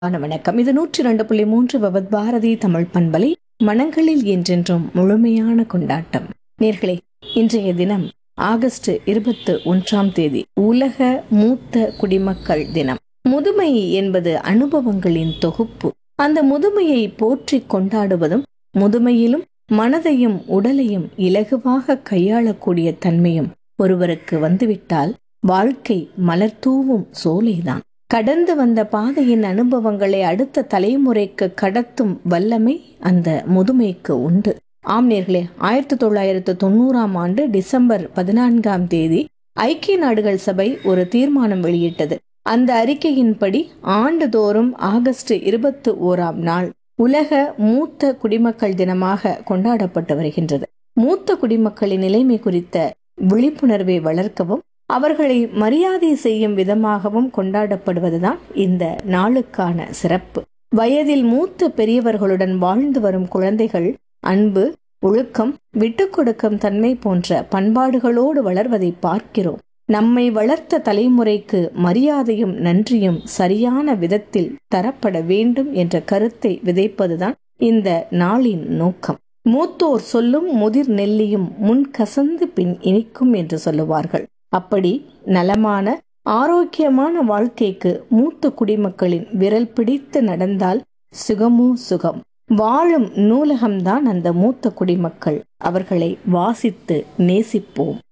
ஆன வணக்கம் இது நூற்றி ரெண்டு புள்ளி மூன்று விபத் பாரதி தமிழ் பண்பலை மனங்களில் என்றென்றும் முழுமையான கொண்டாட்டம் நேர்களே இன்றைய தினம் ஆகஸ்ட் இருபத்து ஒன்றாம் தேதி உலக மூத்த குடிமக்கள் தினம் முதுமை என்பது அனுபவங்களின் தொகுப்பு அந்த முதுமையை போற்றி கொண்டாடுவதும் முதுமையிலும் மனதையும் உடலையும் இலகுவாக கையாளக்கூடிய தன்மையும் ஒருவருக்கு வந்துவிட்டால் வாழ்க்கை மலர்தூவும் சோலைதான் கடந்து வந்த பாதையின் அனுபவங்களை அடுத்த தலைமுறைக்கு கடத்தும் வல்லமை அந்த முதுமைக்கு உண்டு ஆம் நேர்களே ஆயிரத்தி தொள்ளாயிரத்து தொண்ணூறாம் ஆண்டு டிசம்பர் பதினான்காம் தேதி ஐக்கிய நாடுகள் சபை ஒரு தீர்மானம் வெளியிட்டது அந்த அறிக்கையின்படி ஆண்டுதோறும் ஆகஸ்ட் இருபத்தி ஓராம் நாள் உலக மூத்த குடிமக்கள் தினமாக கொண்டாடப்பட்டு வருகின்றது மூத்த குடிமக்களின் நிலைமை குறித்த விழிப்புணர்வை வளர்க்கவும் அவர்களை மரியாதை செய்யும் விதமாகவும் கொண்டாடப்படுவதுதான் இந்த நாளுக்கான சிறப்பு வயதில் மூத்த பெரியவர்களுடன் வாழ்ந்து வரும் குழந்தைகள் அன்பு ஒழுக்கம் விட்டுக் கொடுக்கும் தன்மை போன்ற பண்பாடுகளோடு வளர்வதை பார்க்கிறோம் நம்மை வளர்த்த தலைமுறைக்கு மரியாதையும் நன்றியும் சரியான விதத்தில் தரப்பட வேண்டும் என்ற கருத்தை விதைப்பதுதான் இந்த நாளின் நோக்கம் மூத்தோர் சொல்லும் முதிர் நெல்லியும் முன் கசந்து பின் இனிக்கும் என்று சொல்லுவார்கள் அப்படி நலமான ஆரோக்கியமான வாழ்க்கைக்கு மூத்த குடிமக்களின் விரல் பிடித்து நடந்தால் சுகமோ சுகம் வாழும் நூலகம்தான் அந்த மூத்த குடிமக்கள் அவர்களை வாசித்து நேசிப்போம்